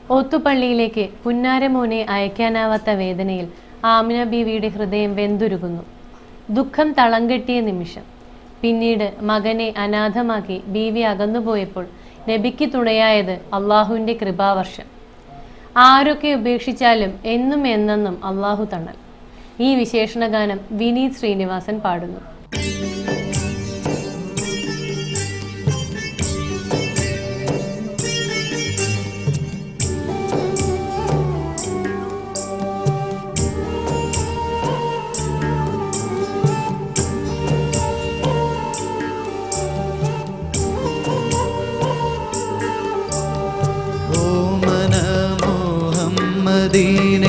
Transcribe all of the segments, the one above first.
ഓത്തുപള്ളിയിലേക്ക് പുന്നാരമോനെ അയക്കാനാവാത്ത വേദനയിൽ ആമിന ബീവിയുടെ ഹൃദയം വെന്തുരുകുന്നു ദുഃഖം തളം കെട്ടിയ നിമിഷം പിന്നീട് മകനെ അനാഥമാക്കി ബീവി അകന്നുപോയപ്പോൾ നബിക്ക് തുണയായത് അള്ളാഹുവിൻ്റെ കൃപാവർഷം ആരൊക്കെ ഉപേക്ഷിച്ചാലും എന്നും എന്നെന്നും അള്ളാഹു തണൽ ഈ വിശേഷണഗാനം വിനീത് ശ്രീനിവാസൻ പാടുന്നു ഓമന മുഹമ്മദീനെ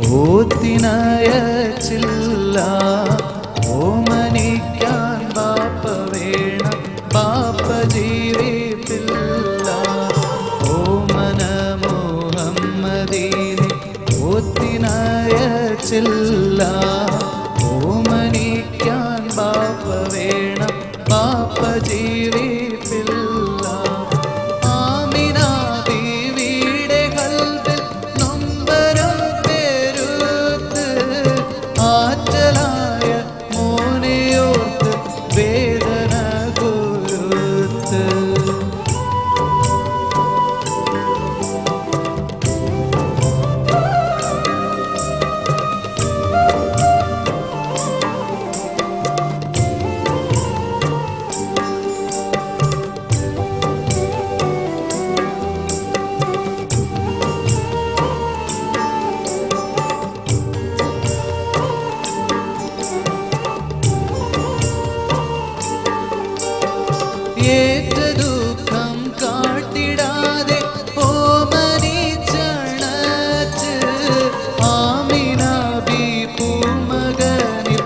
ഓത്തിനയച്ചില്ല ഓമനിക്കാൻ ബാപ്പ വേണം ബാപ്പ ജീവിപ്പില്ല ഓമന മുഹമ്മദീനെ ഓത്തിനയച്ചില്ല ഓമനിക്കാൻ ബാപ്പ വേണം ബാപ്പ ജീവിപ്പില്ല ആമിന ബീവിയുടെ കൽബിൽ നൊമ്പരം പെരുത്ത് ആറ്റലായ മോനെയോർത്ത് വേദന കുരുത്ത് ഏറ്റ ദുഃഖം കാട്ടിടാതെ ഓമനിച്ചണച്ച് ആമിന ബി പൂമകനിൽ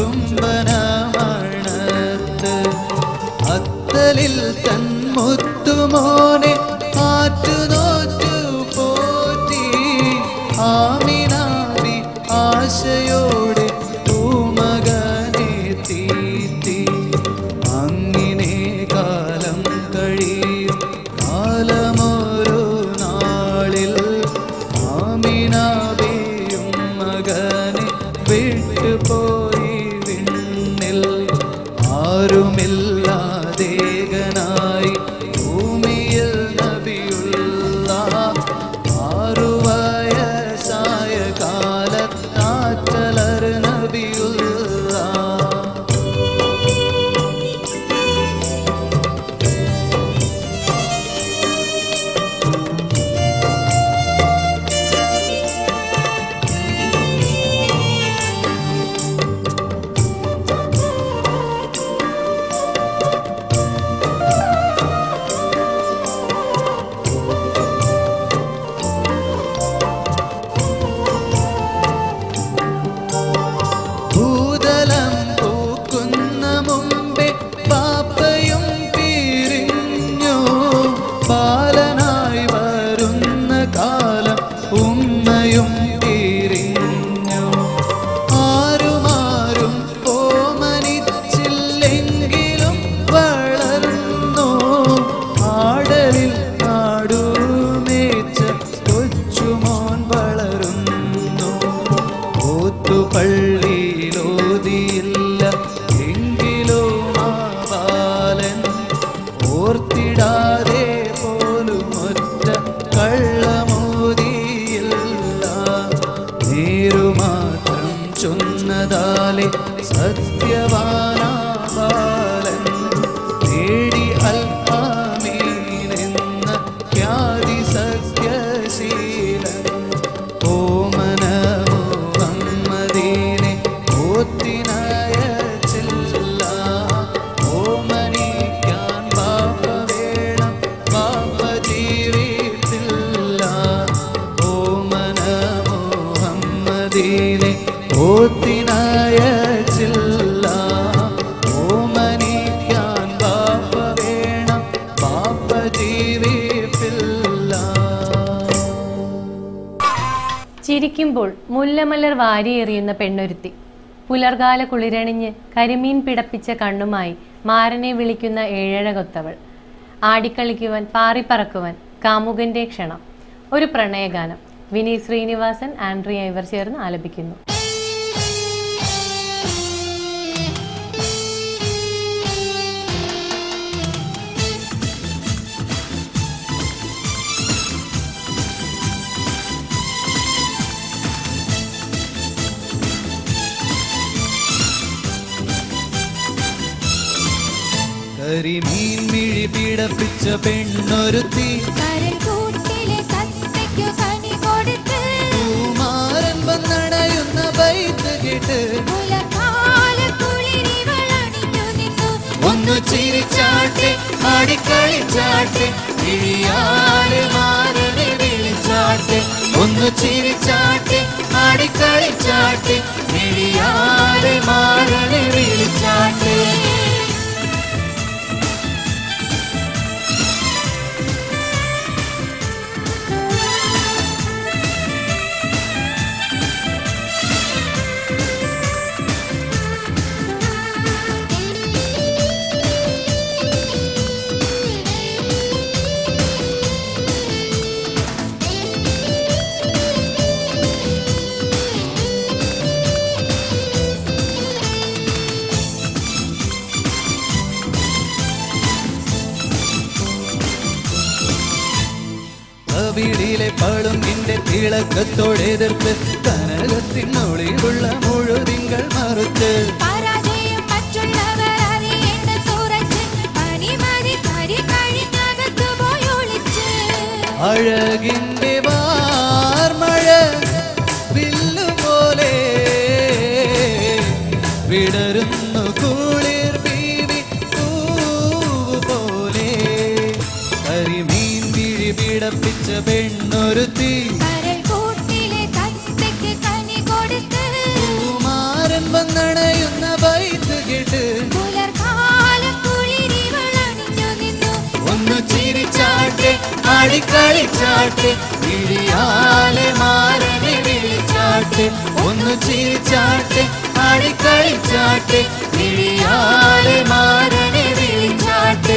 ചുംബനമണത്ത് അത്തലിൽ തൻ മുത്തുമോനെ ആറ്റുനോറ്റു പോറ്റി ആമിനാബി ആശയോടെ പൂമകനെ തീറ്റി അങ്ങിനെ കാലം കഴിയും കാലമോരോ നാളിൽ ആമിനാബിയും മകനെ വിട്ടുപോയി വിണ്ണിൽ ആരുമില്ലാതേകനായി ഭൂമിയിൽ നബിയുള്ള ആറു വയസ്സായ കാലത്താറ്റലർ നബിയുള്ള ഭൂതലം പൂക്കുന്ന മുമ്പേ പാപ്പയും പിരിഞ്ഞു ബാലനായി വരുന്ന കാലം ഉമ്മയും പിരിഞ്ഞു ആരുമാരും ഓമനിച്ചില്ലെങ്കിലും വളർന്നു ആടലിൽ നാടുമേച്ച കൊച്ചുമോൻ വളരുന്നു ഓത്തുപള്ളിയിലോതിയില്ല എങ്കിലും ആ ബാലൻ ഓർത്തിടാതെ പോലും ഒറ്റ കള്ളമോതിയില്ല നേരുമാത്രം ചൊന്നതാലെ സത്യവാനാ ബാലൻ നേടി അൽഹാമീനെന്ന ഖ്യാതി സത്യശീലൻ ഓമന മുഹമ്മദീനെ ഓത്തിനയച്ചില്ല ഓമനിക്കാൻ ബാപ്പ വേണം ബാപ്പ ജീവിപ്പില്ല ഓമന മുഹമ്മദീനെ ഓത്തിനയച്ചില്ല ഓമനിക്കാൻ ബാപ്പ വേണം ബാപ്പ ജീവിപ്പില്ല ചിരിക്കുമ്പോൾ മുല്ലമലർ വാരിയെറിയുന്ന പെണ്ണൊരുത്തി പുലർകാല കുളിരണിഞ്ഞ് കരിമീൻ പിടപ്പിച്ച കണ്ണുമായി മാരനെ വിളിക്കുന്ന ഏഴഴകൊത്തവൾ ആടിക്കളിക്കുവാൻ പാറിപ്പറക്കുവാൻ കാമുകന്റെ ക്ഷണം ഒരു പ്രണയഗാനം വിനീത് ശ്രീനിവാസൻ ആൻഡ്രിയ ഇവർ ചേർന്ന് ആലപിക്കുന്നു കരിമീൻ മിഴി പിടപ്പിച്ച പെണ്ണൊരുത്തി കരൽക്കൂട്ടിലെ തത്തയ്ക്കു കനി കൊടുത്ത് കുമാരൻ വന്നടയുന്ന ബൈത്ത് കേട്ട് പുലർക്കാല കുളിരിവളണിഞ്ഞു നിന്നു ഒന്നു ചിരിച്ചാട്ടെ ആടിക്കളിച്ചാട്ടെ കിഴിയാറ് മാറനെ വിളിച്ചാട്ടെ ഒന്ന് ചിരിച്ചാട്ടെ ആടിക്കളിച്ചാട്ടെ കിഴിയാറ് മാറനെ വിളിച്ചാട്ടെ കവിടിലെ പളുങ്കിന്റെ തിളക്കത്തോടെതിർത്ത് കനകത്തിനൊളിവുള്ള മുഴുതിങ്കൾ മറുത്ത് പരാജയം മറ്റുള്ളവർ അറിയേണ്ട തുറച്ച് പനിമതി കരി കഴിഞ്ഞകത്തു പോയി ഒളിച്ച് അഴകിന്റെ വാർമഴ വില്ലുപോലെ വിടരുന്നു കുളിർ ബീവി പൂവ് പോലെ കരിമീൻ വിഴി പിടപ്പിച്ച പെണ്ണൊരുത്തി കരൽക്കൂട്ടിലെ തത്തയ്ക്ക് കനി കൊടുത്ത് കുമാരൻ വന്നണയുന്ന ബൈത്ത് കേട്ട് പുലർക്കാല കുളിരിവളണിഞ്ഞു നിന്നു ഒന്ന് ചിരിച്ചാട്ടെ ആടിക്കളിച്ചാട്ടെ ഇടിയാലെ മാറനെ വിളിച്ചാട്ടെ ഒന്ന് ചിരിച്ചാട്ടെ ആടിക്കളിച്ചാട്ടെ ഇടിയാലെ മാറനെ വിളിച്ചാട്ടെ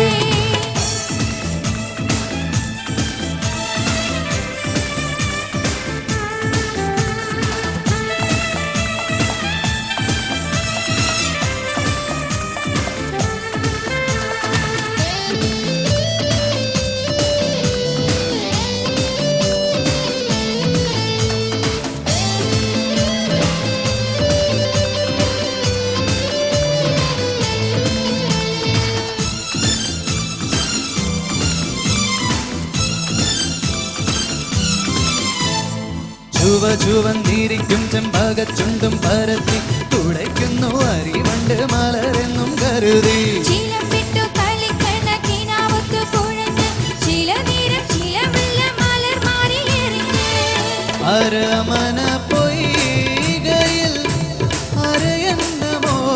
ചുവ ചുവന്നിരിക്കും ചെമ്പകച്ചുണ്ടും പരത്തി തുളയ്ക്കുന്നു അരിവണ്ട് മലരെന്നും കരുതി ചിലമ്പിട്ടു കളിക്കണ കിനാവത്ത് കുഴഞ്ഞ് ചില നേരം ചിലമില്ല മലർ മാറിയെറിഞ്ഞ് അരമന പൊയ്കയിൽ അരയന്നമോ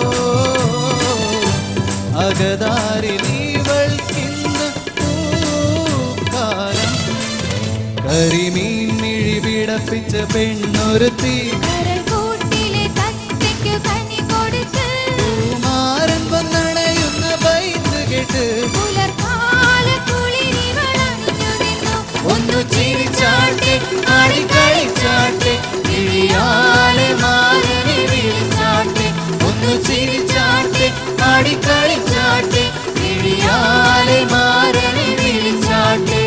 അകതാരിൽ ഇവൾക്കിന്ന് പൂക്കാലം കരിമീൻ മിഴി പിടപ്പിച്ച പെണ്ണൊരുത്തി കരൽക്കൂട്ടിലെ തത്തയ്ക്കു കനി കൊടുത്ത് കുമാരൻ വന്നണയുന്ന ബൈത്ത് കേട്ട് പുലർക്കാല കുളിരിവളണിഞ്ഞു നിന്നു ഒന്നു ചിരിച്ചാട്ടെ ആടിക്കളിച്ചാട്ടെ കിഴിയാലെ മാറനെ വിളിച്ചാട്ടെ ഒന്ന് ചിരിച്ചാട്ടെ ആടിക്കളിച്ചാട്ടെ കിഴിയാലെ മാറനെ വിളിച്ചാട്ടെ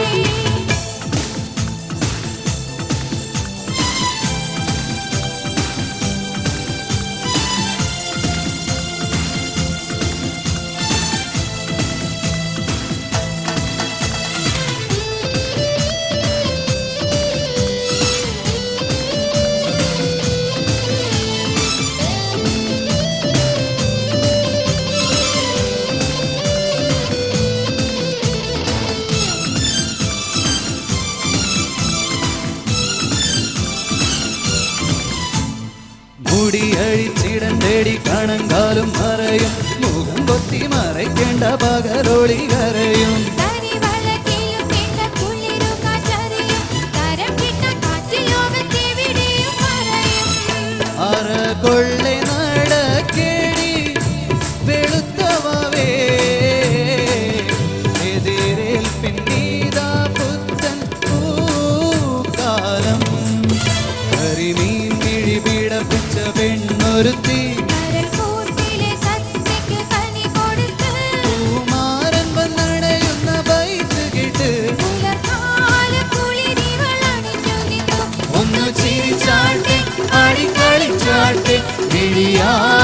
മുടി അഴിച്ചിടണ്ടേടി കണങ്കാലും മറയും മുഖം കൊത്തി മറയ്ക്കേണ്ട പകലോളി കരയും തരിവളക്കിലും പിണ്ട കുളിരു കാറ്ററിയും കരം കിട്ട കാറ്റ് ലോകത്തെവിടെയും പറയും അറ കൊള്ളെ നടക്കേടി വെളുത്തവേ എതിരേൽപ്പിന്നീതാ പുത്തൻ പൂക്കാലം പെണ്ണൊരുത്തി കരൽ കൂട്ടിലെ സത്യക്ക് കനി കൊടുത്ത് കുമാരൻ വന്നടയുന്ന ബൈത്ത് കേട്ട് പുലർക്കാല കുളിരിവളണിഞ്ഞു നിന്നു ഒന്ന് ചിരിച്ചാട്ടെ ആടിക്കളിച്ചാട്ടെ വിളിയാ